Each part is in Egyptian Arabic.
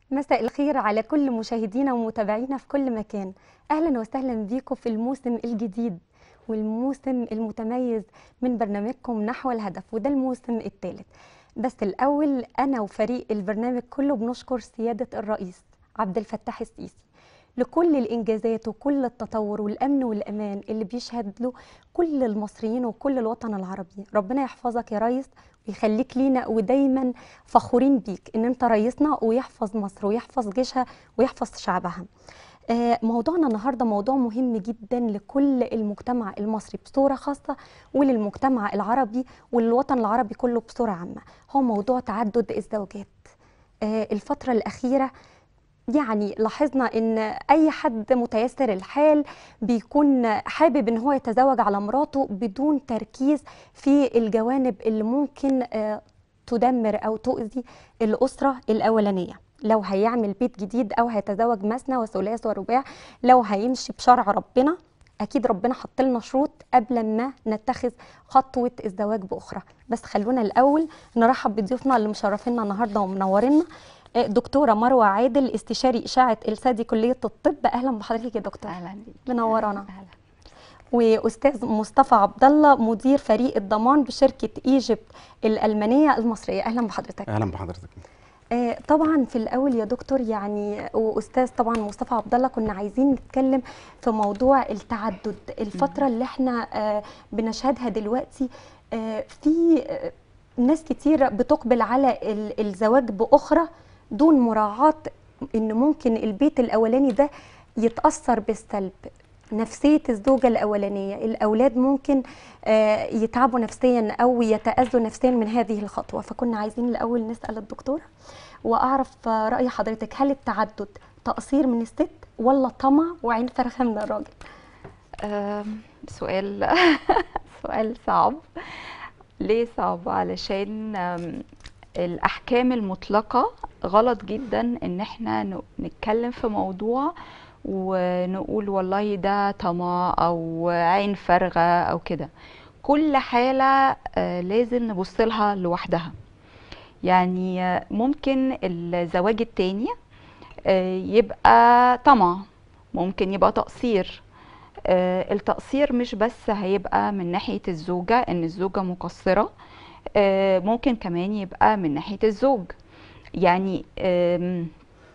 مساء الخير على كل مشاهدينا ومتابعينا في كل مكان اهلا وسهلا بيكم في الموسم الجديد والموسم المتميز من برنامجكم نحو الهدف وده الموسم الثالث بس الاول انا وفريق البرنامج كله بنشكر سياده الرئيس عبد الفتاح السيسي لكل الانجازات وكل التطور والامن والامان اللي بيشهد له كل المصريين وكل الوطن العربي ربنا يحفظك يا ريس ويخليك لينا ودايما فخورين بيك ان انت رئيسنا ويحفظ مصر ويحفظ جيشها ويحفظ شعبها آه، موضوعنا النهارده موضوع مهم جدا لكل المجتمع المصري بصوره خاصه وللمجتمع العربي وللوطن العربي كله بصوره عامه هو موضوع تعدد الزوجات آه، الفتره الاخيره يعني لاحظنا ان اي حد متيسر الحال بيكون حابب ان هو يتزوج على مراته بدون تركيز في الجوانب اللي ممكن آه، تدمر او تؤذي الاسره الاولانيه لو هيعمل بيت جديد او هيتزوج مثنى وثلاث ورباع لو هيمشي بشرع ربنا اكيد ربنا حط لنا شروط قبل ما نتخذ خطوه الزواج باخرى بس خلونا الاول نرحب بضيوفنا اللي مشرفينا النهارده ومنورينا آه، دكتوره مروه عادل استشاري اشاعه السادي كليه الطب اهلا بحضرتك يا دكتور اهلا بيك منورانا اهلا واستاذ مصطفى عبد الله مدير فريق الضمان بشركه ايجيبت الالمانيه المصريه اهلا بحضرتك اهلا بحضرتك آه، طبعا في الاول يا دكتور يعني واستاذ طبعا مصطفى عبد الله كنا عايزين نتكلم في موضوع التعدد الفتره اللي احنا آه، بنشهدها دلوقتي آه، في آه، ناس كتير بتقبل على ال- الزواج باخرى دون مراعاه ان ممكن البيت الاولاني ده يتاثر بالسلب نفسيه الزوجه الاولانيه الاولاد ممكن آه، يتعبوا نفسيا او يتاذوا نفسيا من هذه الخطوه فكنا عايزين الاول نسال الدكتوره واعرف آه، راي حضرتك هل التعدد تقصير من الست ولا طمع وعين فرخه من الراجل أم، سؤال سؤال صعب ليه صعب علشان أم، الأحكام المطلقة غلط جدا إن احنا ن- نتكلم في موضوع ونقول والله ده طمع أو عين فارغة أو كده كل حالة آه، لازم نبص لها لوحدها يعني آه، ممكن الزواج التاني آه، يبقى طمع ممكن يبقى تقصير آه، التقصير مش بس هيبقى من ناحية الزوجة ان الزوجة مقصرة آه، ممكن كمان يبقى من ناحية الزوج يعني آم،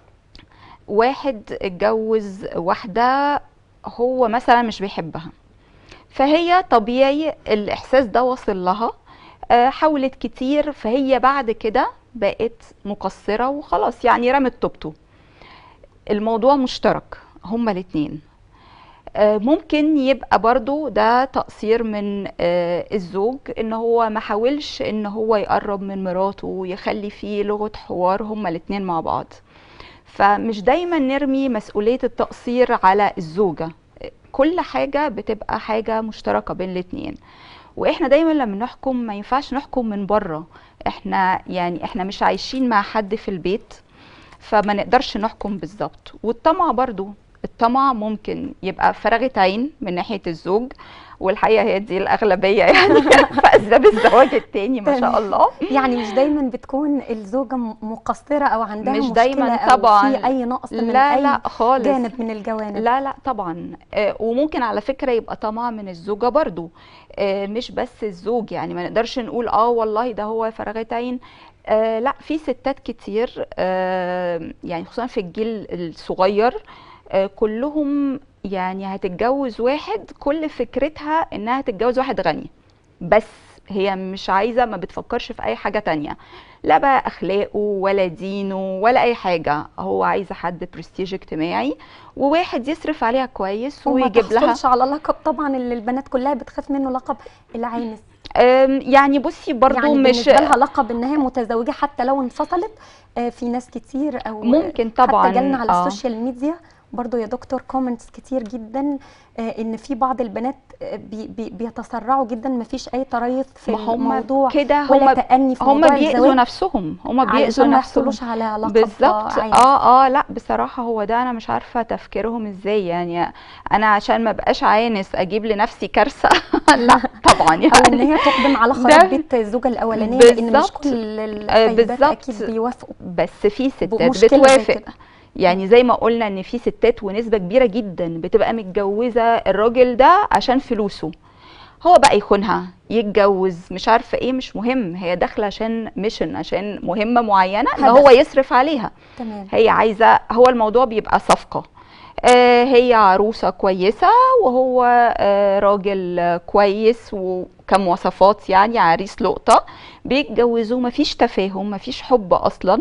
واحد اتجوز واحدة هو مثلا مش بيحبها فهي طبيعي الإحساس ده وصل لها آه، حاولت كتير فهي بعد كده بقت مقصرة وخلاص يعني رمت توبته الموضوع مشترك هما الاتنين آه، ممكن يبقى برضو ده تقصير من آه، الزوج ان هو ما حاولش ان هو يقرب من مراته ويخلي فيه لغة حوار هما الاتنين مع بعض فمش دايما نرمي مسؤولية التقصير على الزوجة كل حاجة بتبقى حاجة مشتركة بين الاتنين واحنا دايما لما نحكم ما ينفعش نحكم من بره احنا يعني احنا مش عايشين مع حد في البيت فما نقدرش نحكم بالظبط والطمع برضو الطمع ممكن يبقى فراغة عين من ناحية الزوج والحقيقة هي دي الأغلبية يعني في أسباب الزواج التاني ما شاء الله يعني مش دايما بتكون الزوجه م- مقصره او عندها مش مشكله دايما أو طبعاً. في اي نقص من لا اي لا خالص جانب من الجوانب لا لا طبعا آه، وممكن على فكرة يبقى طمع من الزوجة برضو آه، مش بس الزوج يعني ما نقدرش نقول اه والله ده هو فراغة عين آه لا في ستات كتير آه يعني خصوصا في الجيل الصغير آه كلهم يعني هتتجوز واحد كل فكرتها انها تتجوز واحد غني بس هي مش عايزة ما بتفكرش في اي حاجة تانية لا بقى اخلاقه ولا دينه ولا اي حاجة هو عايزة حد برستيج اجتماعي وواحد يصرف عليها كويس وما ويجيب لها تحصلش على لقب طبعا اللي البنات كلها بتخاف منه لقب العانس أم، يعني بصي برضو يعني مش بالنسبه لها لقب ان هي متزوجه حتى لو انفصلت آه، في ناس كتير او ممكن حتى طبعا جالنا على آه. السوشيال ميديا برضو يا دكتور كومنتس كتير جدا آه، ان في بعض البنات آه، بي بي بيتسرعوا جدا مفيش اي تريث في ما هم الموضوع كده ولا هم تأني في هم موضوع بيأذوا الزواج نفسهم هم بيأذوا علشان ما نفسهم يحصلوش على لقب بالظبط عالي. اه اه لا بصراحة هو ده انا مش عارفة تفكيرهم ازاي يعني انا عشان ما بقاش عانس اجيب لنفسي كارثة لا طبعا او ان يعني هي تقدم على ده- خراب بيت الزوجه الاولانيه لان مش بالظبط. كل آه، السيدات بالظبط. اكيد بيوافقوا بس في ستات مشكلة زي بتوافق كده. يعني زي ما قلنا ان في ستات ونسبة كبيرة جدا بتبقى متجوزة الراجل ده عشان فلوسه هو بقى يخونها يتجوز مش عارفة ايه مش مهم هي داخلة عشان ميشن عشان مهمة معينة ان هدف. هو يصرف عليها تمام هي عايزة هو الموضوع بيبقى صفقة آه، هي عروسة كويسة وهو آه، راجل آه، كويس وكمواصفات يعني عريس لقطة بيتجوزوا مفيش تفاهم مفيش حب أصلا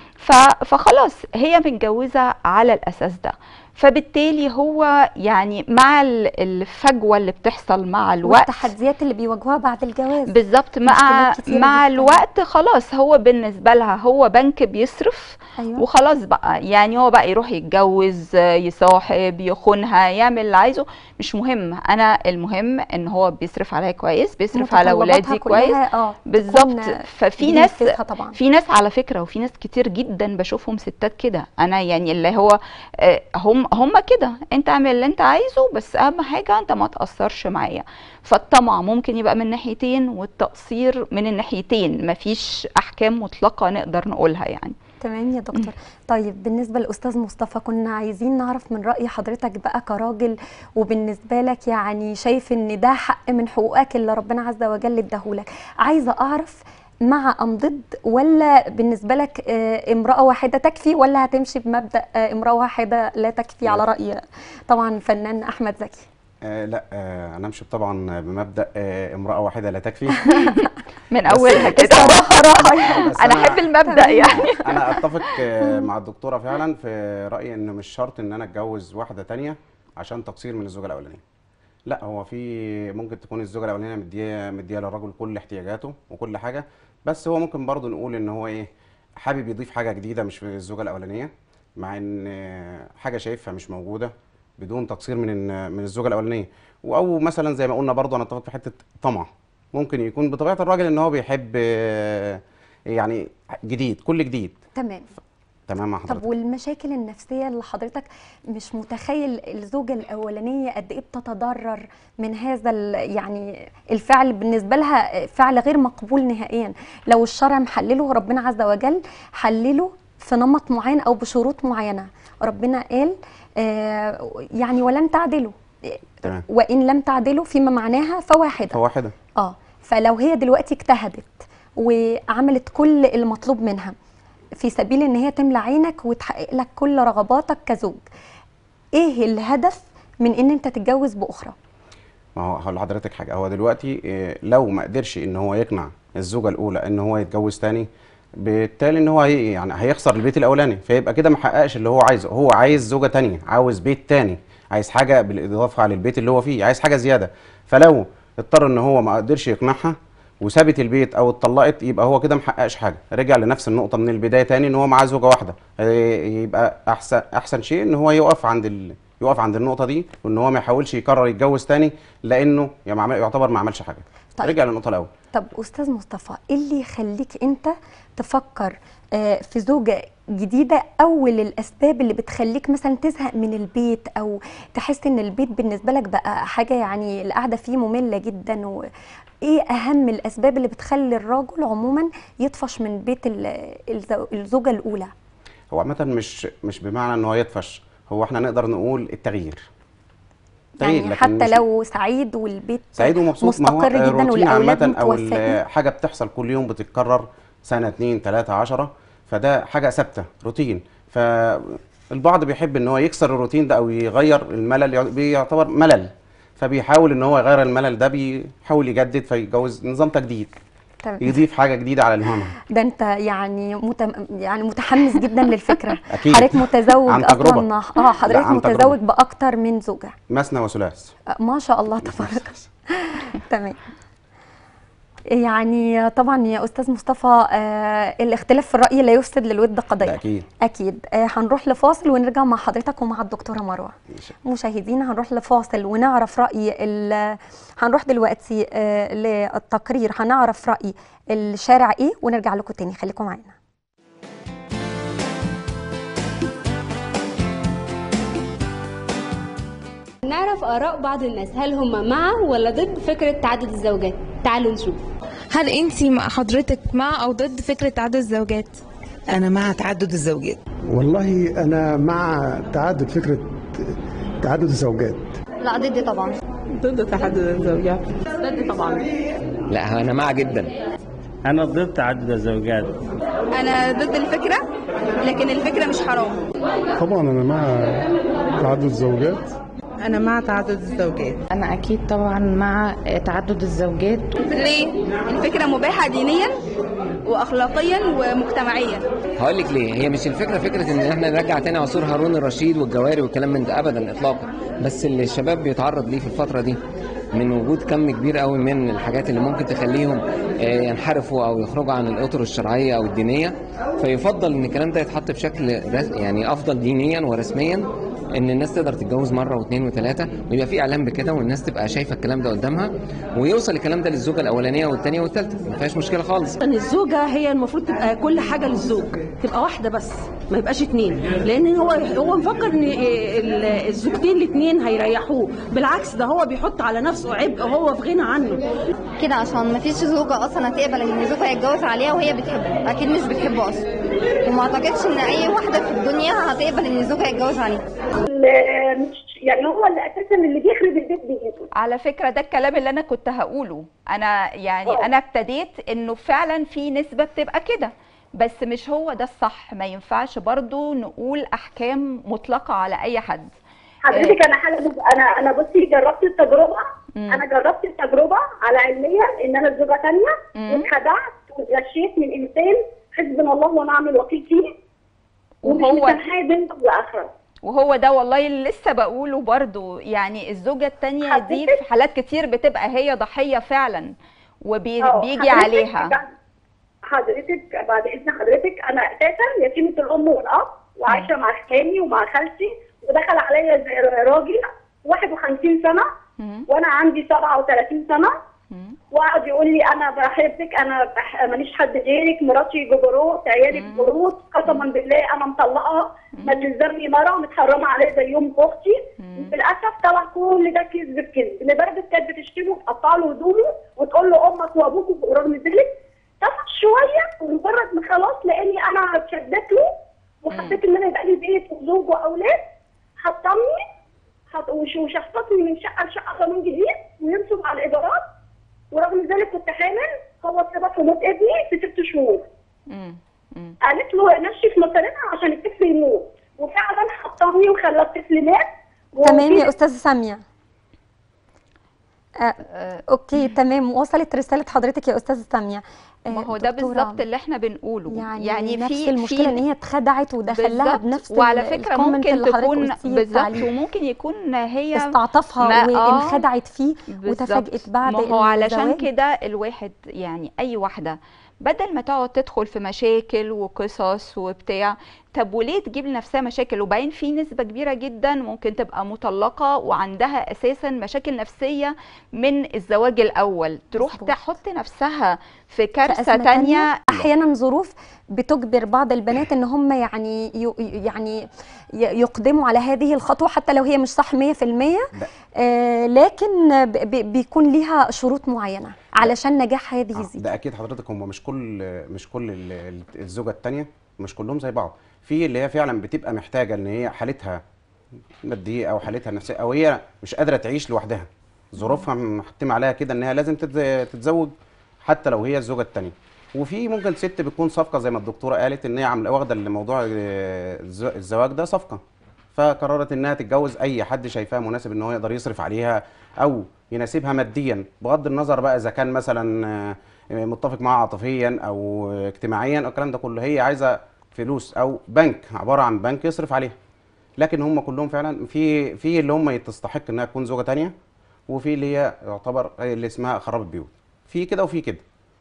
ف- فخلاص هي متجوزة على الأساس ده فبالتالي هو يعني مع ال- الفجوة اللي بتحصل مع الوقت والتحديات اللي بيواجهوها بعد الجواز بالظبط مع مشكلات كتيرة مع جداً. الوقت خلاص هو بالنسبة لها هو بنك بيصرف ايوه وخلاص بقى يعني هو بقى يروح يتجوز آه، يصاحب يخونها يعمل اللي عايزه مش مهم انا المهم ان هو بيصرف عليا كويس بيصرف على متطلباتها ولادي كويس كلها اه بالظبط تكون ففي ناس بينفذها طبعا في ناس على فكره وفي ناس كتير جدا بشوفهم ستات كده انا يعني اللي هو آه، هم هم كده انت اعمل اللي انت عايزه بس اهم حاجه انت ما تاثرش معايا فالطمع ممكن يبقى من ناحيتين والتقصير من الناحيتين مفيش احكام مطلقه نقدر نقولها يعني تمام يا دكتور طيب بالنسبة لأستاذ مصطفى كنا عايزين نعرف من رأي حضرتك بقى كراجل وبالنسبة لك يعني شايف إن ده حق من حقوقك اللي ربنا عز وجل اداهولك عايزة أعرف مع أم ضد ولا بالنسبة لك آه، امرأة واحدة تكفي ولا هتمشي بمبدأ آه، امرأة واحدة لا تكفي على رأي طبعا فنان أحمد زكي آه لا آه انا امشي طبعا بمبدا آه امراه واحده لا تكفي من اولها كده الصراحة راحة يعني. بس انا احب المبدا يعني انا اتفق آه مع الدكتوره فعلا في رايي انه مش شرط ان انا اتجوز واحده تانية عشان تقصير من الزوجه الاولانيه لا هو في ممكن تكون الزوجه الاولانيه مديه مديه للرجل كل احتياجاته وكل حاجه بس هو ممكن برضه نقول ان هو ايه حابب يضيف حاجه جديده مش في الزوجه الاولانيه مع ان آه، حاجه شايفها مش موجوده بدون تقصير من ال- من الزوجه الاولانيه او مثلا زي ما قلنا برضه انا اتفق في حته طمع ممكن يكون بطبيعه الراجل ان هو بيحب آه، يعني جديد كل جديد تمام تمام مع طب حضرتك والمشاكل النفسية اللي حضرتك مش متخيل الزوجة الأولانية قد إيه بتتضرر من هذا ال- يعني الفعل بالنسبة لها فعل غير مقبول نهائيا لو الشرع محلله ربنا عز وجل حلله في نمط معين أو بشروط معينة ربنا قال آه يعني ولن تعدلوا تمام وإن لم تعدلوا فيما معناها فواحدة فواحده اه فلو هي دلوقتي اجتهدت وعملت كل المطلوب منها في سبيل ان هي تملى عينك وتحقق لك كل رغباتك كزوج ايه الهدف من ان انت تتجوز باخرى ما هو هقول لحضرتك حاجه هو دلوقتي آه، لو ما قدرش ان هو يقنع الزوجه الاولى ان هو يتجوز تاني بالتالي ان هو هي يعني هيخسر البيت الاولاني فيبقى كده ما حققش اللي هو عايزه هو عايز زوجه تانية عاوز بيت تاني عايز حاجه بالاضافه على البيت اللي هو فيه عايز حاجه زياده فلو اضطر ان هو ما قدرش يقنعها وسابت البيت او اتطلقت يبقى هو كده ما حققش حاجه رجع لنفس النقطه من البدايه تاني ان هو معاه زوجه واحده آه، يبقى احسن احسن شيء ان هو يقف عند ال... يقف عند النقطه دي وان هو ما يحاولش يكرر يتجوز تاني لانه يعني ما عمل- يعتبر ما عملش حاجه طيب. رجع للنقطه الاول طب استاذ مصطفى ايه اللي يخليك انت تفكر آه، في زوجة جديدة أول الأسباب اللي بتخليك مثلا تزهق من البيت أو تحس إن البيت بالنسبة لك بقى حاجة يعني القعدة فيه مملة جدا و... إيه أهم الأسباب اللي بتخلي الراجل عموما يطفش من بيت ال- الزو- الزوجة الأولى هو عامه مش مش بمعنى ان هو يطفش هو احنا نقدر نقول التغيير تغيير يعني لكن حتى مش- لو سعيد والبيت سعيد ومبسوط ما هو مستقر آه، جدا روتين والأولاد عامة او ال- متوفقين حاجه بتحصل كل يوم بتتكرر سنه اتنين تلاته عشرة فده حاجه ثابته روتين فالبعض بيحب ان هو يكسر الروتين ده او يغير الملل يع- بيعتبر ملل فبيحاول ان هو يغير الملل ده بيحاول يجدد فيتجوز نظام تجديد تمام يضيف حاجه جديده على الهون ده انت يعني متم... يعني متحمس جدا للفكره أكيد. حضرتك متزوج عن تجربة. اصلا اه حضرتك عن تجربة. متزوج باكتر من زوجه مثنى وثلاث آه، ما شاء الله تبارك تمام يعني طبعا يا استاذ مصطفى آه الاختلاف في الراي لا يفسد للود ده قضيه اكيد اكيد آه هنروح لفاصل ونرجع مع حضرتك ومع الدكتوره مروه ماشي. مشاهدينا هنروح لفاصل ونعرف راي ال- هنروح دلوقتي آه للتقرير هنعرف راي الشارع ايه ونرجع لكم تاني خليكم معانا نعرف آراء بعض الناس هل هم مع ولا ضد فكرة تعدد الزوجات تعالوا نشوف هل انت مع حضرتك مع او ضد فكره تعدد الزوجات أنا مع تعدد الزوجات والله أنا مع تعدد فكرة تعدد الزوجات لا ضد طبعا ضد تعدد الزوجات لا انا مع جدا أنا ضد تعدد الزوجات انا ضد الفكره لكن الفكره مش حرام طبعا أنا مع تعدد الزوجات أنا مع تعدد الزوجات انا اكيد طبعا مع تعدد الزوجات ليه الفكره مباحه دينيا واخلاقيا ومجتمعيا هقول لك ليه هي مش الفكره فكره ان احنا نرجع تاني عصور هارون الرشيد والجواري والكلام من ده ابدا اطلاقا بس اللي الشباب بيتعرض ليه في الفتره دي من وجود كم كبير قوي من الحاجات اللي ممكن تخليهم آه، ينحرفوا او يخرجوا عن الاطر الشرعيه او الدينيه فيفضل ان الكلام ده يتحط بشكل رس- يعني افضل دينيا ورسميا ان الناس تقدر تتجوز مره واثنين وثلاثه ويبقى في اعلام بكده والناس تبقى شايفه الكلام ده قدامها ويوصل الكلام ده للزوجه الاولانيه والثانيه والثالثه ما فيهاش مشكله خالص ان الزوجه هي المفروض تبقى كل حاجه للزوج تبقى واحده بس ما يبقاش اتنين لان هو هو مفكر ان ال- الزوجتين الاتنين هيريحوه بالعكس ده هو بيحط على نفسه عبء هو في غنى عنه كده عشان مفيش زوجه اصلا هتقبل ان زوجها يتجوز عليها وهي بتحبه اكيد مش بتحبه اصلا وما اعتقدش ان اي واحده في الدنيا هتقبل ان زوجها يتجوز عليها يعني هو اللي اساسا اللي بيخرب البيت بايده على فكرة ده الكلام اللي أنا كنت هقوله أنا يعني آه. أنا ابتديت إنه فعلا في نسبة بتبقى كده بس مش هو ده الصح ما ينفعش برضو نقول أحكام مطلقة على أي حد حضرتك انا حاجه انا انا بصي جربت التجربه مم. انا جربت التجربه على علميا ان انا زوجه ثانيه مم. واتخدعت واتغشيت من انسان حسبنا الله ونعم الوكيل فيه ومش وهو مسامحاه بنت واخره وهو ده والله اللي لسه بقوله برضو يعني الزوجة التانية دي حضرتك- في حالات كتير بتبقى هي ضحية فعلا آه، وبيجي حضرتك عليها بعد- حضرتك بعد اذن حضرتك انا اساسا يتيمه الام والاب وعايشه مع خالي ومع خالتي ودخل عليا زي راجل 51 سنه مم. وانا عندي 37 سنه مم. وقعد يقول لي انا بحبك انا بح... ماليش حد غيرك مراتي جبروت عيالي مم. جبروت قسما بالله انا مطلقه ما تلزمني مره متحرمه عليا زي يوم اختي مم. للاسف طلع كل ده كذب في كذب لدرجه كانت بتشتمه وتقطع له هدومه وتقول له امك وابوك ورغم ذلك طفت شويه ومجرد ما خلاص لاني انا اتشدت له وحبيت ان انا يبقى لي بيت وزوج واولاد حطمني حط... وش- وشخصتني من شقه لشقه قانون جديد وينصب على الايجارات ورغم ذلك كنت حامل هو سبب في موت ابني في ست شهور مم. مم. قالت له نشف مصاريفها عشان الطفل يموت وفعلا حطمني وخلى الطفل مات تمام وفي- يا استاذه ساميه آه آه، اوكي تمام وصلت رساله حضرتك يا استاذه ساميه آه، ما هو ده دكتورة، بالظبط اللي احنا بنقوله يعني, يعني نفس في المشكله ان في هي اتخدعت ودخل لها بالظبط. بنفس وعلى ال- فكره الكومنت ممكن اللي حضرتك تكون قلتيه بالظبط عليه. وممكن يكون هي استعطفها ما- آه، وانخدعت فيه بالظبط. وتفاجئت بعد ما هو علشان الزواج. كده الواحد يعني اي واحده بدل ما تقعد تدخل في مشاكل وقصص وبتاع طب وليه تجيب لنفسها مشاكل وبعدين في نسبه كبيره جدا ممكن تبقى مطلقه وعندها اساسا مشاكل نفسيه من الزواج الاول تروح مظبوط. تحط نفسها في في كارثه أزمة تانية احيانا ظروف بتجبر بعض البنات ان هم يعني ي- يعني ي- يقدموا على هذه الخطوه حتى لو هي مش صح 100% ده- آه لكن ب- ب- بيكون ليها شروط معينه علشان نجاح هذه آه، يزيد ده اكيد حضرتك هم مش كل مش كل ال- ال- الزوجه الثانيه مش كلهم زي بعض في اللي هي فعلا بتبقى محتاجه ان هي حالتها ماديه او حالتها نفسيه او هي مش قادره تعيش لوحدها ظروفها محتم عليها كده ان هي لازم تتز- تتزوج حتى لو هي الزوجه الثانيه وفي ممكن ست بتكون صفقه زي ما الدكتوره قالت ان هي عامله واخده الموضوع آه، الز- الزواج ده صفقه فقررت انها تتجوز اي حد شايفاه مناسب ان هو يقدر يصرف عليها او يناسبها ماديا بغض النظر بقى اذا كان مثلا آه، متفق معاها عاطفيا او اجتماعيا او الكلام ده كله هي عايزه فلوس او بنك عباره عن بنك يصرف عليها لكن هم كلهم فعلا في في اللي هم تستحق انها تكون زوجه تانية وفي اللي هي يعتبر اللي اسمها خراب البيوت في كده وفي كده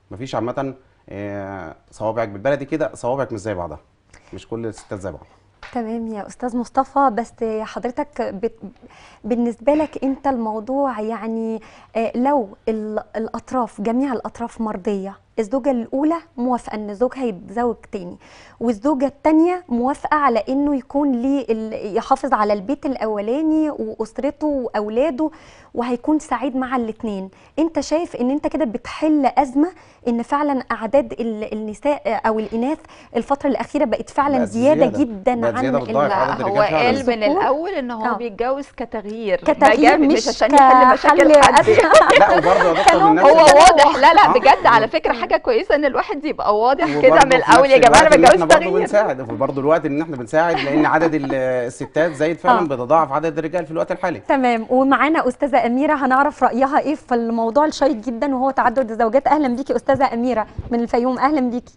مفيش عامه آه، صوابعك بالبلدي كده صوابعك مش زي بعضها مش كل الستات زي بعض تمام يا استاذ مصطفى بس حضرتك بت... بالنسبه لك انت الموضوع يعني آه، لو ال- الاطراف جميع الاطراف مرضيه الزوجه الاولى موافقه ان زوجها يتزوج تاني والزوجه الثانيه موافقه على انه يكون ليه ال- يحافظ على البيت الاولاني واسرته واولاده وهيكون سعيد مع الاثنين انت شايف ان انت كده بتحل ازمه ان فعلا اعداد ال- النساء او الاناث الفتره الاخيره بقت فعلا بقت زياده, زيادة. جدا بقت عن زيادة ال- بتضاعف عدد لا الرجال هو فعلا. قال من الذكور. الاول ان هو آه. بيتجوز كتغيير كتغيير ما جاب- مش عشان يحل مشاكل كحل حد أزمة. لا وبرضه يا دكتور من نفس هو الوقت- واضح لا لا آه. بجد على فكره حاجه كويسه ان الواحد يبقى واضح كده وبرضه من في الاول نفس يا جماعه انا الوقت إن بتجوز احنا برضه تغيير بنساعد وبرضه الوقت ان احنا بنساعد لان عدد ال- الستات زايد فعلا آه. بيتضاعف عدد الرجال في الوقت الحالي تمام ومعانا استاذه اميره هنعرف رايها ايه في الموضوع الشيق جدا وهو تعدد الزوجات اهلا بيكي استاذه اميره من الفيوم اهلا بيكي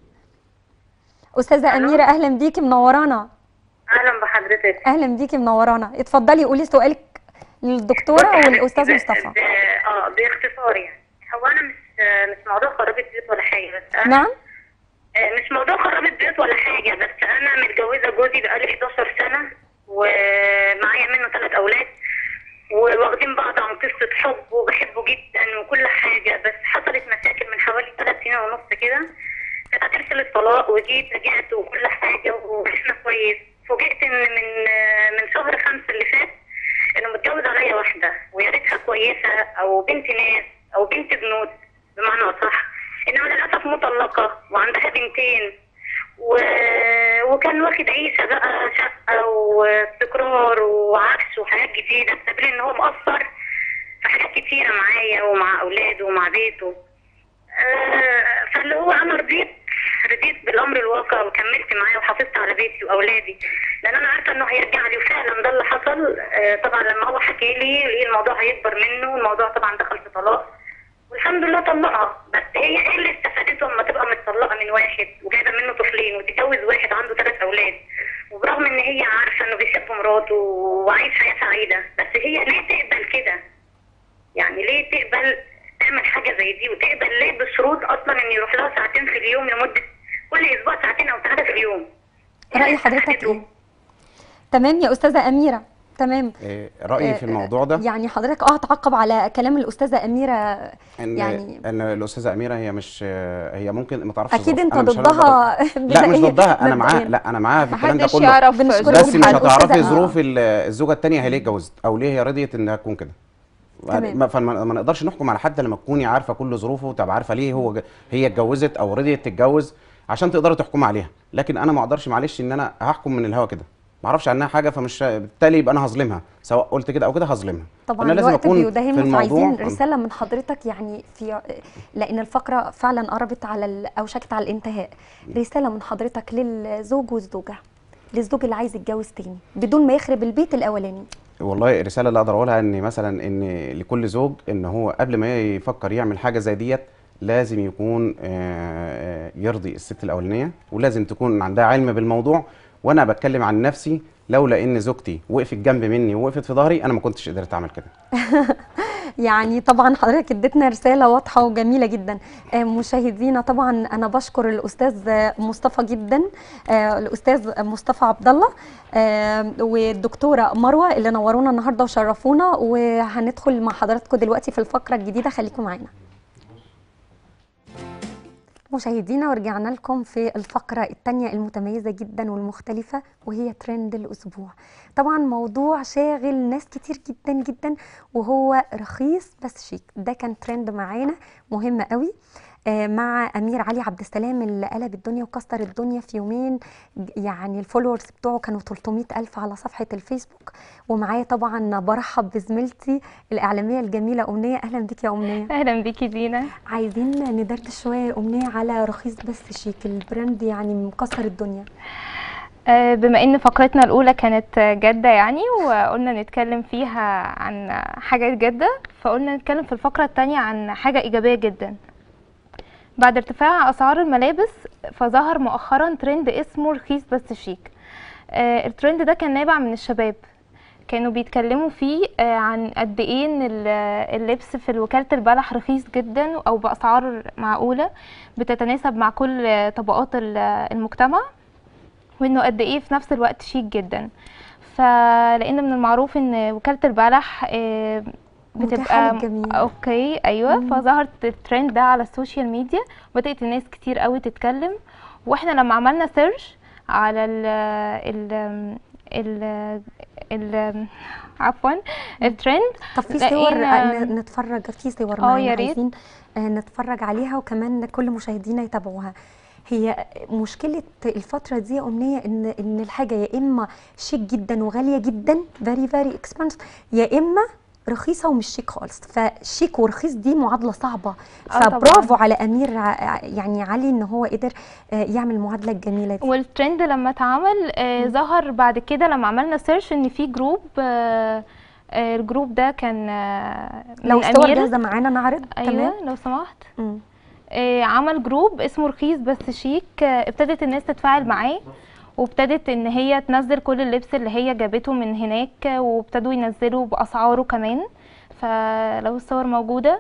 استاذه اميره اهلا بيكي منورانا اهلا بحضرتك اهلا بيكي منورانا اتفضلي قولي سؤالك للدكتوره والاستاذ مصطفى اه باختصار يعني هو انا مش مش موضوع خرابة بيت ولا حاجه بس انا نعم آه، مش موضوع خرابة بيت ولا حاجة بس أنا متجوزة جوزي بقالي 11 سنة ومعايا منه ثلاث أولاد وواخدين بعض عن قصة حب وبحبه جدا وكل حاجة بس حصلت مشاكل من حوالي ثلاث سنين ونص كده كانت هترسل الطلاق وجيت رجعت وكل حاجة وعشنا كويس فوجئت إن من آه، من شهر خمسة اللي فات إنه متجوز عليا واحدة ويا ريتها كويسة أو بنت ناس أو بنت بنوت بمعنى أصح إنما للأسف مطلقة وعندها بنتين و... وكان واخد عيشة بقى شقة واستقرار وعفش وحاجات جديدة بسبب إن هو مقصر في حاجات كتيرة معايا ومع أولاده ومع بيته آه، فاللي هو أنا رضيت رضيت بالأمر الواقع وكملت معاه وحافظت على بيتي وأولادي لأن أنا عارفة إنه هيرجع لي وفعلا ده اللي حصل آه، طبعا لما هو حكي لي ليه الموضوع هيكبر منه والموضوع طبعا دخل في طلاق والحمد لله طلقها بس هي ايه اللي استفادته لما تبقى متطلقه من واحد وجايبه منه طفلين وتتجوز واحد عنده ثلاث اولاد وبرغم ان هي عارفه انه بيحب مراته وعايش حياه سعيده بس هي ليه تقبل كده؟ يعني ليه تقبل تعمل حاجه زي دي وتقبل ليه بشروط اصلا ان يروح لها ساعتين في اليوم لمده كل اسبوع ساعتين او ثلاثه في اليوم راي حضرتك ايه تمام يا استاذه اميره تمام إيه، رايي في آه، الموضوع ده يعني حضرتك اه تعقب على كلام الاستاذه اميره ان يعني ان الاستاذه اميره هي مش هي ممكن ما تعرفش اكيد ظروف. انت أنا مش ضدها هنقدر- لا مش بدائيا- ضدها انا معاها مبدئيا. لا انا معاها في الكلام ده محدش كله يعرف بنشكرك بس مش جداً. هتعرفي أستاذة- ظروف ال- الزوجه الثانيه هي ليه اتجوزت او ليه هي رضيت انها تكون كده تمام. ما- فما ما نقدرش نحكم على حد لما تكوني عارفه كل ظروفه تبقى عارفه ليه هو ج- هي اتجوزت او رضيت تتجوز عشان تقدري تحكمي عليها لكن انا ما اقدرش معلش ان انا هحكم من الهوا كده ما اعرفش عنها حاجه فمش بالتالي يبقى انا هظلمها سواء قلت كده او كده هظلمها طبعا فانا لازم الوقت اكون في بيداهمنا الموضوع فعايزين رساله من حضرتك يعني في لان الفقره فعلا قربت على ال- اوشكت على الانتهاء رساله من حضرتك للزوج والزوجه للزوج اللي عايز يتجوز تاني بدون ما يخرب البيت الاولاني والله الرساله اللي اقدر اقولها ان مثلا ان لكل زوج ان هو قبل ما يفكر يعمل حاجه زي ديت لازم يكون آه، يرضي الست الاولانيه ولازم تكون عندها علم بالموضوع وانا بتكلم عن نفسي لولا ان زوجتي وقفت جنب مني ووقفت في ظهري انا ما كنتش قدرت اعمل كده يعني طبعا حضرتك اديتنا رساله واضحه وجميله جدا آه، مشاهدينا طبعا انا بشكر الاستاذ مصطفى جدا آه، الاستاذ مصطفى عبد الله آه، والدكتوره مروه اللي نورونا النهارده وشرفونا وهندخل مع حضراتكم دلوقتي في الفقره الجديده خليكم معانا مشاهدينا ورجعنا لكم في الفقرة التانية المتميزة جدا والمختلفة وهي ترند الأسبوع طبعا موضوع شاغل ناس كتير جدا جدا وهو رخيص بس شيك ده كان ترند معانا مهم قوي آه، مع امير علي عبد السلام اللي قلب الدنيا وكسر الدنيا في يومين ج- يعني الفولورز بتوعه كانوا 300 الف على صفحه الفيسبوك ومعايا طبعا برحب بزميلتي الاعلاميه الجميله امنيه اهلا بك يا امنيه اهلا بيكي دينا عايزين ندردش شويه يا امنيه على رخيص بس شيك البراند يعني مكسر الدنيا آه، بما ان فقرتنا الاولى كانت جده يعني وقلنا نتكلم فيها عن حاجه جده فقلنا نتكلم في الفقره الثانيه عن حاجه ايجابيه جدا بعد ارتفاع اسعار الملابس فظهر مؤخرا ترند اسمه رخيص بس شيك آه، الترند ده كان نابع من الشباب كانوا بيتكلموا فيه آه، عن قد ايه ان ال- اللبس في وكالة البلح رخيص جدا او باسعار معقولة بتتناسب مع كل آه، طبقات ال- المجتمع وانه قد ايه في نفس الوقت شيك جدا فلان من المعروف ان وكالة البلح آه، متاحة بتبقى للجميع. اوكي ايوه مم. فظهرت الترند ده على السوشيال ميديا بدأت الناس كتير قوي تتكلم واحنا لما عملنا سيرش على ال ال ال ال عفوا الترند طب في صور لقينا- ن- نتفرج في صور اه معانا يا ريت. عايزين آه، نتفرج عليها وكمان كل مشاهدينا يتابعوها هي مشكلة الفترة دي يا أمنية إن إن الحاجة يا إما شيك جدا وغالية جدا very very expensive يا إما رخيصة ومش شيك خالص فشيك ورخيص دي معادلة صعبة آه طبعاً. فبرافو على أمير ع- يعني علي إن هو قدر آه، يعمل المعادلة الجميلة دي والترند لما اتعمل آه ظهر بعد كده لما عملنا سيرش ان في جروب آه آه الجروب ده كان آه لو من الصور أمير. جاهزة معانا نعرض ايوه تمام لو سمحت مم. آه، عمل جروب اسمه رخيص بس شيك آه، ابتدت الناس تتفاعل معاه وابتدت ان هي تنزل كل اللبس اللي هي جابته من هناك آه، وابتدوا ينزلوا باسعاره كمان فلو الصور موجوده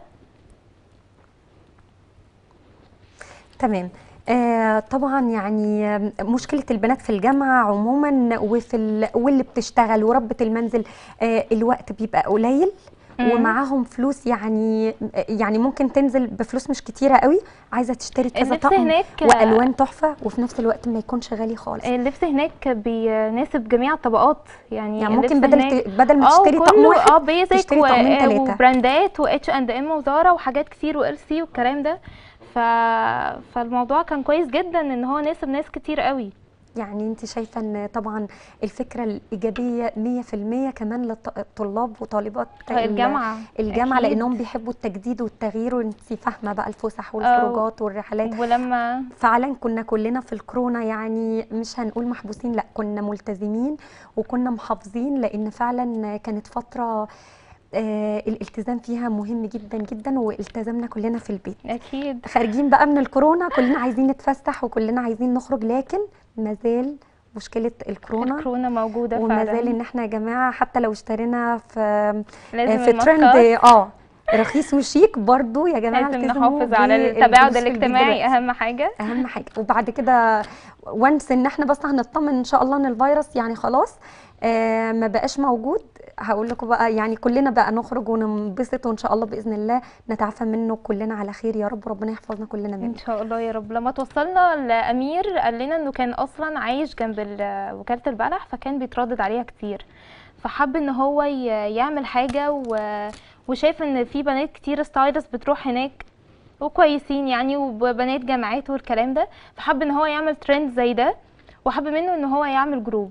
تمام آه طبعا يعني آم، مشكلة البنات في الجامعة عموما وفي ال... واللي بتشتغل وربة المنزل آه الوقت بيبقى قليل مم. ومعاهم فلوس يعني يعني ممكن تنزل بفلوس مش كتيرة قوي عايزة تشتري كذا اللبس طقم هناك والوان تحفة وفي نفس الوقت ما يكونش غالي خالص اللبس هناك بيناسب جميع الطبقات يعني, يعني ممكن اللبس بدل هناك- ت- بدل ما اه تشتري طقم كله واحد اه بيزك تشتري طقمين تلاتة. وبراندات واتش اند ام وزارا وحاجات كتير وال سي والكلام ده ف... فالموضوع كان كويس جدا ان هو ناسب ناس كتير قوي يعني انت شايفة ان طبعا الفكرة الإيجابية 100% كمان للطلاب وطالبات ال- الجامعة الجامعة أكيد. لأنهم بيحبوا التجديد والتغيير وانت فاهمة بقى الفسح والخروجات والرحلات ولما فعلا كنا كلنا في الكورونا يعني مش هنقول محبوسين لا كنا ملتزمين وكنا محافظين لأن فعلا كانت فترة آه الالتزام فيها مهم جدا جدا والتزمنا كلنا في البيت اكيد خارجين بقى من الكورونا كلنا عايزين نتفسح وكلنا عايزين نخرج لكن مازال مشكلة الكورونا الكورونا موجوده وما فعلا زال ان احنا يا جماعة حتى لو اشترينا في لازم في ترند الماسكات. اه رخيص وشيك برضو يا جماعة لازم التزموا نحافظ على بالجلوس التباعد في البيت الاجتماعي دلوقتي. اهم حاجه اهم حاجه وبعد كده وانس ان احنا بس هنطمن ان شاء الله ان الفيروس يعني خلاص آه ما بقاش موجود هقول لكم بقى يعني كلنا بقى نخرج وننبسط وان شاء الله باذن الله نتعافى منه كلنا على خير يا رب ربنا يحفظنا كلنا منه ان شاء الله يا رب لما توصلنا لامير قال لنا انه كان اصلا عايش جنب ال- وكاله البلح فكان بيتردد عليها كتير فحب ان هو ي- يعمل حاجه و... وشايف ان في بنات كتير ستايلس بتروح هناك وكويسين يعني وبنات جامعات والكلام ده فحب ان هو يعمل ترند زي ده وحب منه ان هو يعمل جروب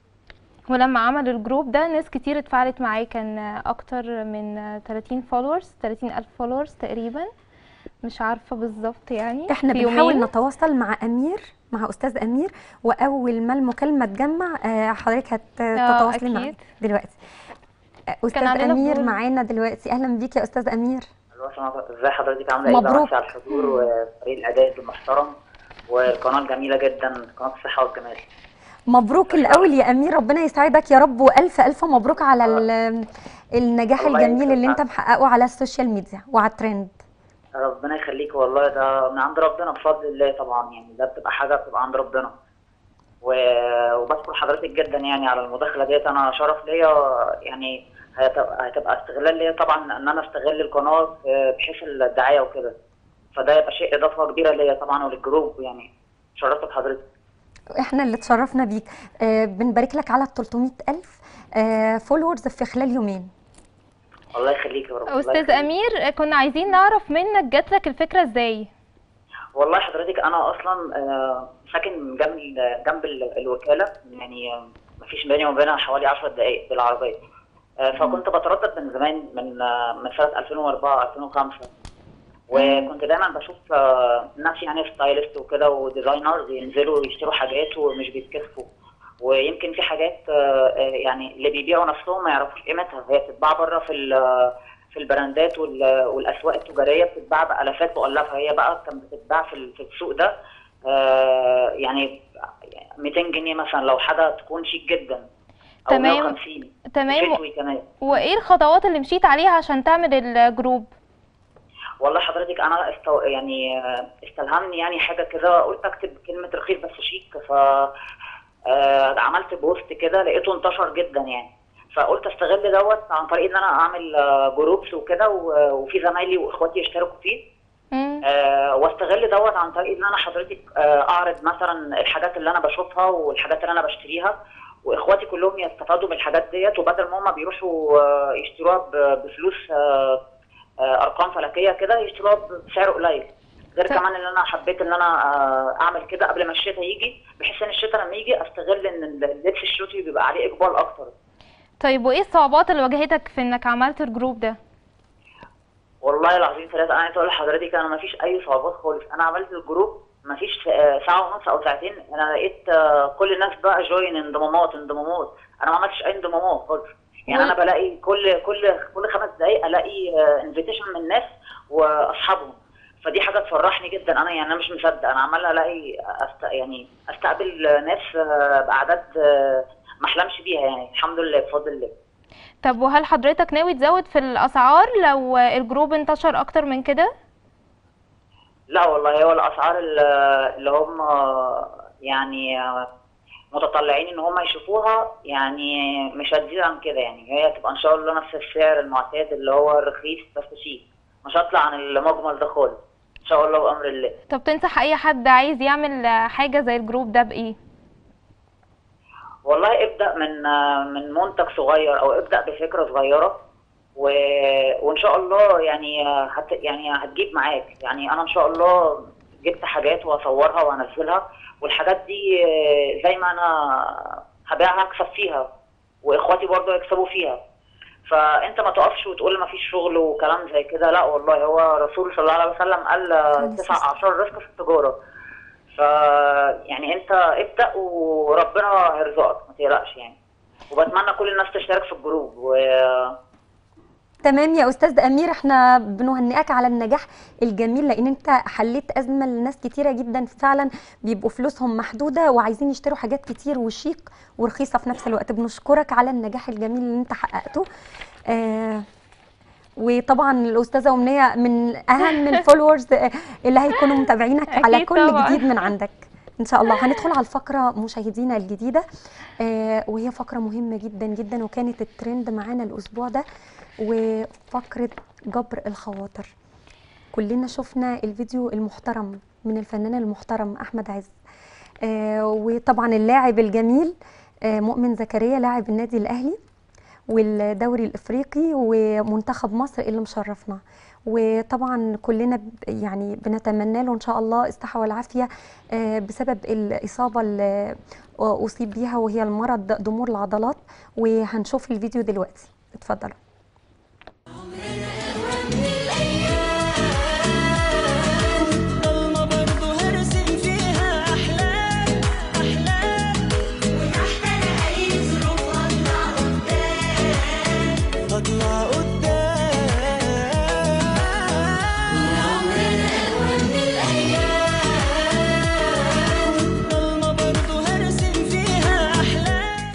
ولما عمل الجروب ده ناس كتير اتفاعلت معاه كان اكتر من 30 فولورز 30 الف فولورز تقريبا مش عارفه بالظبط يعني احنا في بنحاول يومين. نتواصل مع امير مع استاذ امير واول ما المكالمه تجمع آه، حضرتك هتتواصلي معاه أكيد. دلوقتي آه، استاذ عندنا امير فضول. معانا دلوقتي اهلا بيك يا استاذ امير الو السلام عليكم. ازي حضرتك عامله ايه مبروك. بمسي على الحضور وفريق الاداء المحترم والقناه الجميله جدا قناه الصحه والجمال مبروك الاول يا امير ربنا يسعدك يا رب والف الف مبروك على ال- النجاح الله الجميل اللي انت يسعدك. محققه على السوشيال ميديا وعلى الترند ربنا يخليك والله ده من عند ربنا بفضل الله طبعا يعني ده بتبقى حاجه بتبقى عند ربنا و- وبشكر حضرتك جدا يعني على المداخله ديت انا شرف ليا يعني هتبقى هتبقى استغلال ليا طبعا ان انا استغل القناه بحيث الدعايه وكده فده يبقى شيء اضافه كبيره ليا طبعا وللجروب يعني شرفت بحضرتك احنا اللي اتشرفنا بيك آه بنبارك لك على ال 300 الف آه فولورز في خلال يومين الله يخليك يا رب الله استاذ يخليك. امير كنا عايزين نعرف منك جات لك الفكره ازاي والله حضرتك انا اصلا آه، ساكن جنب ال- جنب ال- الوكاله يعني آه، مفيش بيني وبينها حوالي 10 دقائق بالعربيه آه، فكنت بتردد من زمان من آه، من سنه 2004 2005 وكنت دايما بشوف آه، ناس يعني ستايلست وكده وديزاينرز ينزلوا يشتروا حاجات ومش بيتكسفوا ويمكن في حاجات آه، آه، يعني اللي بيبيعوا نفسهم ما يعرفوش قيمتها هي بتتباع بره في ال- في البراندات وال- والاسواق التجاريه بتتباع بالافات مؤلفه هي بقى كانت بتتباع في ال- في السوق ده آه، يعني 200 جنيه مثلا لو حاجه تكون شيك جدا او تمام. 150 تمام شتوي كمان وايه الخطوات اللي مشيت عليها عشان تعمل الجروب والله حضرتك انا استو... يعني آه، استلهمني يعني حاجه كده قلت اكتب كلمه رخيص بس شيك ف آه، عملت بوست كده لقيته انتشر جدا يعني فقلت استغل دوت عن طريق ان انا اعمل آه، جروبس وكده و- وفي زمايلي واخواتي يشتركوا فيه آه، واستغل دوت عن طريق ان انا حضرتك آه، اعرض مثلا الحاجات اللي انا بشوفها والحاجات اللي انا بشتريها واخواتي كلهم يستفادوا من الحاجات ديت وبدل ما هم بيروحوا آه، يشتروها ب- بفلوس آه، آه، ارقام فلكيه كده يشتروها بسعر قليل غير طيب. كمان ان انا حبيت ان انا آه، اعمل كده قبل ما الشتاء يجي بحيث ان الشتاء لما يجي استغل ان اللبس الشتوي بيبقى عليه اقبال اكتر طيب وايه الصعوبات اللي واجهتك في انك عملت الجروب ده والله العظيم ثلاثة أنا عايز أقول لحضرتك أنا مفيش أي صعوبات خالص أنا عملت الجروب مفيش آه، ساعة ونص أو ساعتين أنا لقيت آه، كل الناس بقى جوين انضمامات انضمامات أنا ما عملتش أي انضمامات خالص يعني و- أنا بلاقي كل كل كل خمس دقايق ألاقي انفيتيشن من ناس وأصحابهم فدي حاجة تفرحني جدا أنا يعني أنا مش مصدق أنا عمال ألاقي أست يعني أستقبل ناس آه، بأعداد آه، ما أحلمش بيها يعني الحمد لله بفضل الله طب وهل حضرتك ناوي تزود في الاسعار لو الجروب انتشر اكتر من كده لا والله هو الاسعار ال- اللي هم يعني متطلعين ان هم يشوفوها يعني مش هتزيد عن كده يعني هي تبقى ان شاء الله نفس السعر المعتاد اللي هو الرخيص بس شيك مش هطلع عن المجمل ده خالص ان شاء الله بامر الله طب تنصح اي حد عايز يعمل حاجة زي الجروب ده بايه والله ابدا من من منتج صغير او ابدا بفكره صغيره و... وان شاء الله يعني هت... يعني هتجيب معاك يعني انا ان شاء الله جبت حاجات واصورها وانزلها والحاجات دي آه، زي ما انا هبيعها اكسب فيها واخواتي برضه يكسبوا فيها فانت ما تقفش وتقول ما فيش شغل وكلام زي كده لا والله هو الرسول صلى الله عليه وسلم قال آه، تسع اعشار رزق في التجاره ف يعني انت ابدا وربنا هيرزقك ما تقلقش يعني وبتمنى كل الناس تشترك في الجروب و... تمام يا استاذ امير احنا بنهنئك على النجاح الجميل لان انت حليت ازمه لناس كتيره جدا فعلا بيبقوا فلوسهم محدوده وعايزين يشتروا حاجات كتير وشيك ورخيصه في نفس الوقت بنشكرك على النجاح الجميل اللي انت حققته آه وطبعا الاستاذه امنيه من اهم الفولورز اللي هيكونوا متابعينك على أكيد كل طبعاً. جديد من عندك ان شاء الله هندخل على الفقره مشاهدينا الجديده آه وهي فقره مهمه جدا جدا وكانت الترند معانا الاسبوع ده وفقره جبر الخواطر كلنا شفنا الفيديو المحترم من الفنان المحترم احمد عز آه وطبعا اللاعب الجميل آه مؤمن زكريا لاعب النادي الاهلي والدوري الافريقي ومنتخب مصر اللي مشرفنا وطبعا كلنا ب- يعني بنتمنى له ان شاء الله الصحه والعافيه آه، بسبب الاصابه اللي اصيب بيها وهي المرض ضمور العضلات وهنشوف الفيديو دلوقتي اتفضلوا ضلمة برضه هرسم فيها أحلام أحلام وتحت أنا أي ظروف هطلع قدام هطلع قدام عمرنا أقوى من الأيام ضلمة برضه هرسم فيها أحلام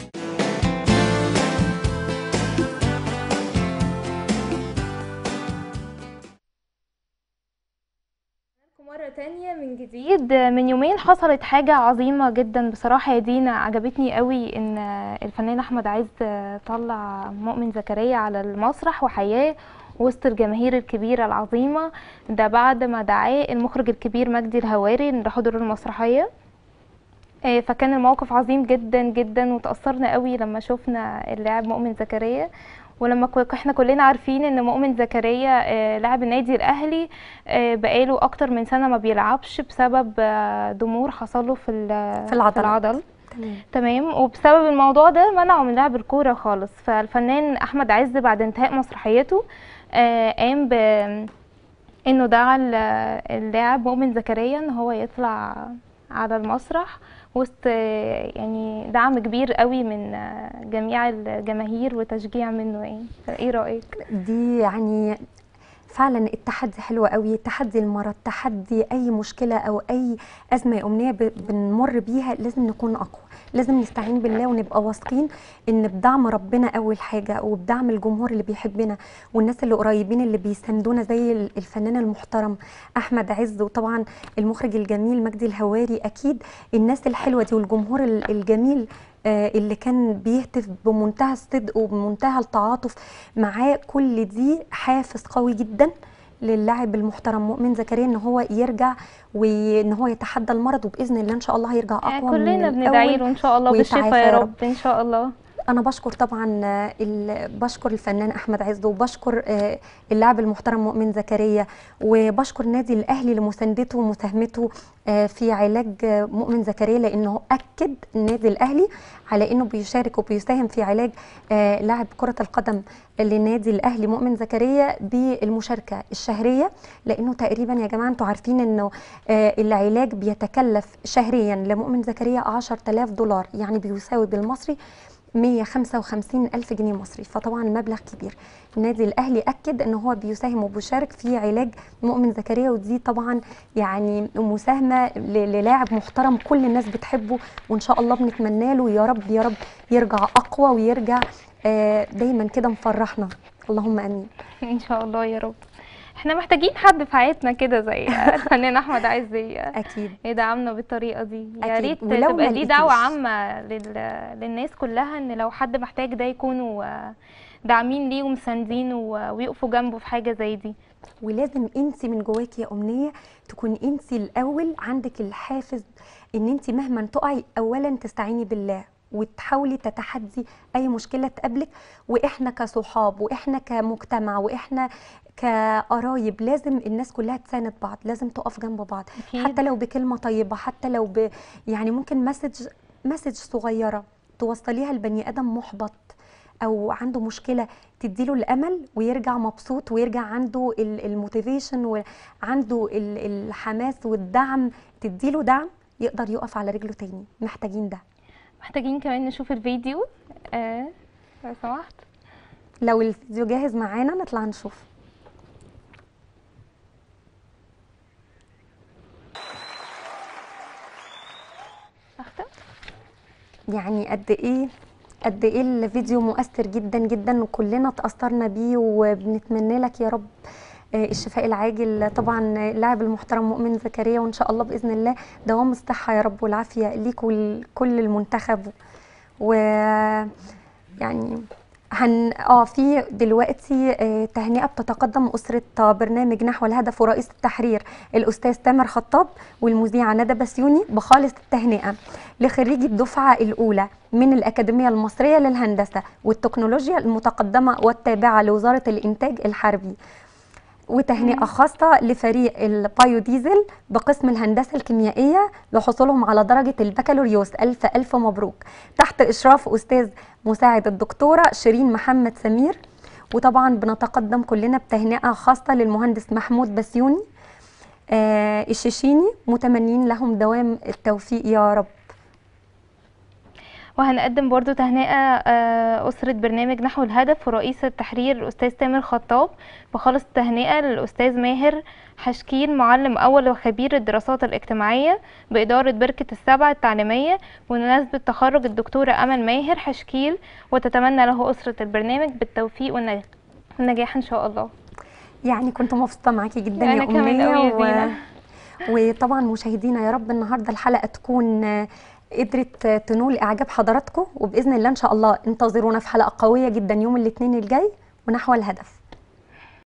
مرة تانية من جديد من يومين حصلت حاجة عظيمة جدا بصراحة يا دينا عجبتني قوي ان الفنان احمد عز طلع مؤمن زكريا على المسرح وحياه وسط الجماهير الكبيرة العظيمة ده بعد ما دعاه المخرج الكبير مجدي الهواري لحضور المسرحية آه، فكان الموقف عظيم جدا جدا وتأثرنا قوي لما شفنا اللاعب مؤمن زكريا ولما كو- احنا كلنا عارفين ان مؤمن زكريا آه، لاعب النادي الاهلي آه، بقاله اكتر من سنه ما بيلعبش بسبب آه، ضمور حصل له في ال- في العضلات. العضل تمام تمام وبسبب الموضوع ده منعه من لعب الكوره خالص فالفنان احمد عز بعد انتهاء مسرحيته آه، قام ب انه دعا ال- اللاعب مؤمن زكريا ان هو يطلع على المسرح وسط آه، يعني دعم كبير قوي من آه، جميع الجماهير وتشجيع منه يعني فايه رايك دي يعني فعلا التحدي حلو قوي تحدي المرض تحدي اي مشكله او اي ازمه امنيه ب- بنمر بيها لازم نكون اقوى لازم نستعين بالله ونبقى واثقين ان بدعم ربنا اول حاجه وبدعم الجمهور اللي بيحبنا والناس اللي قريبين اللي بيساندونا زي ال- الفنان المحترم احمد عز وطبعا المخرج الجميل مجدي الهواري اكيد الناس الحلوه دي والجمهور ال- الجميل آه، اللي كان بيهتف بمنتهى الصدق وبمنتهى التعاطف معاه كل دي حافز قوي جدا للاعب المحترم مؤمن زكريا ان هو يرجع وان هو يتحدى المرض وباذن الله ان شاء الله هيرجع اقوى يعني من كلنا الأول بندعي له ان شاء الله ويتعافى بالشفاء يا رب ان شاء الله انا بشكر طبعا آه، ال- بشكر الفنان احمد عز وبشكر آه، اللاعب المحترم مؤمن زكريا وبشكر نادي الاهلي لمساندته ومساهمته آه، في علاج آه، مؤمن زكريا لانه اكد النادي الاهلي على انه بيشارك وبيساهم في علاج آه، لاعب كره القدم لنادي الاهلي مؤمن زكريا بالمشاركه الشهريه لانه تقريبا يا جماعه انتوا عارفين انه آه، العلاج بيتكلف شهريا لمؤمن زكريا 10000 دولار يعني بيساوي بالمصري 155 ألف جنيه مصري فطبعا مبلغ كبير النادي الأهلي أكد أنه هو بيساهم وبيشارك في علاج مؤمن زكريا ودي طبعا يعني مساهمة ل- للاعب محترم كل الناس بتحبه وإن شاء الله بنتمنى له يا رب يا رب يرجع أقوى ويرجع آه، دايما كده مفرحنا اللهم آمين ان شاء الله يا رب احنا محتاجين حد في حياتنا كده زي الفنان احمد عز اكيد يدعمنا بالطريقه دي يا أكيد. ريت ولو تبقى ما دي دعوه لقيتيش. عامه لل... للناس كلها ان لو حد محتاج ده يكونوا آه، داعمين ليه ومساندين و- ويقفوا جنبه في حاجه زي دي ولازم انت من جواكي يا امنيه تكون انت الاول عندك الحافز ان انت مهما تقعي اولا تستعيني بالله وتحاولي تتحدي اي مشكله تقابلك واحنا كصحاب واحنا كمجتمع واحنا كقرايب لازم الناس كلها تساند بعض لازم تقف جنب بعض أكيد. حتى لو بكلمه طيبه حتى لو ب يعني ممكن مسج مسج صغيره توصليها لبني ادم محبط او عنده مشكله تديله الامل ويرجع مبسوط ويرجع عنده الموتيفيشن وعنده ال- الحماس والدعم تديله دعم يقدر يقف على رجله تاني محتاجين ده محتاجين كمان نشوف الفيديو آه لو سمحت لو الفيديو جاهز معانا نطلع نشوف أختم يعني قد ايه قد ايه الفيديو مؤثر جدا جدا وكلنا تأثرنا بيه وبنتمنى لك يا رب آه، الشفاء العاجل طبعا اللاعب المحترم مؤمن زكريا وان شاء الله باذن الله دوام الصحه يا رب والعافيه ليك ولكل المنتخب و يعني هن اه في دلوقتي آه، تهنئه بتتقدم اسره برنامج نحو الهدف ورئيس التحرير الاستاذ تامر خطاب والمذيعه ندى بسيوني بخالص التهنئه لخريجي الدفعه الاولى من الاكاديميه المصريه للهندسه والتكنولوجيا المتقدمه والتابعه لوزاره الانتاج الحربي وتهنئه خاصه لفريق البايو ديزل بقسم الهندسه الكيميائيه لحصولهم على درجه البكالوريوس الف الف مبروك تحت اشراف استاذ مساعد الدكتوره شيرين محمد سمير وطبعا بنتقدم كلنا بتهنئه خاصه للمهندس محمود بسيوني آه الشيشيني متمنين لهم دوام التوفيق يا رب وهنقدم برضو تهنئة آه، أسرة برنامج نحو الهدف ورئيس التحرير الأستاذ تامر خطاب بخالص التهنئة للأستاذ ماهر حشكين معلم أول وخبير الدراسات الاجتماعية بإدارة بركة السبع التعليمية بمناسبة تخرج الدكتورة أمل ماهر حشكيل وتتمنى له أسرة البرنامج بالتوفيق والنج- والنجاح إن شاء الله يعني كنت مبسوطه معاكي جدا أنا يا كمان امنيه أوي يا زينة. وطبعا مشاهدينا يا رب النهارده الحلقه تكون آه، قدرت آه، تنول اعجاب حضراتكم وباذن الله ان شاء الله انتظرونا في حلقه قويه جدا يوم الاثنين الجاي ونحو الهدف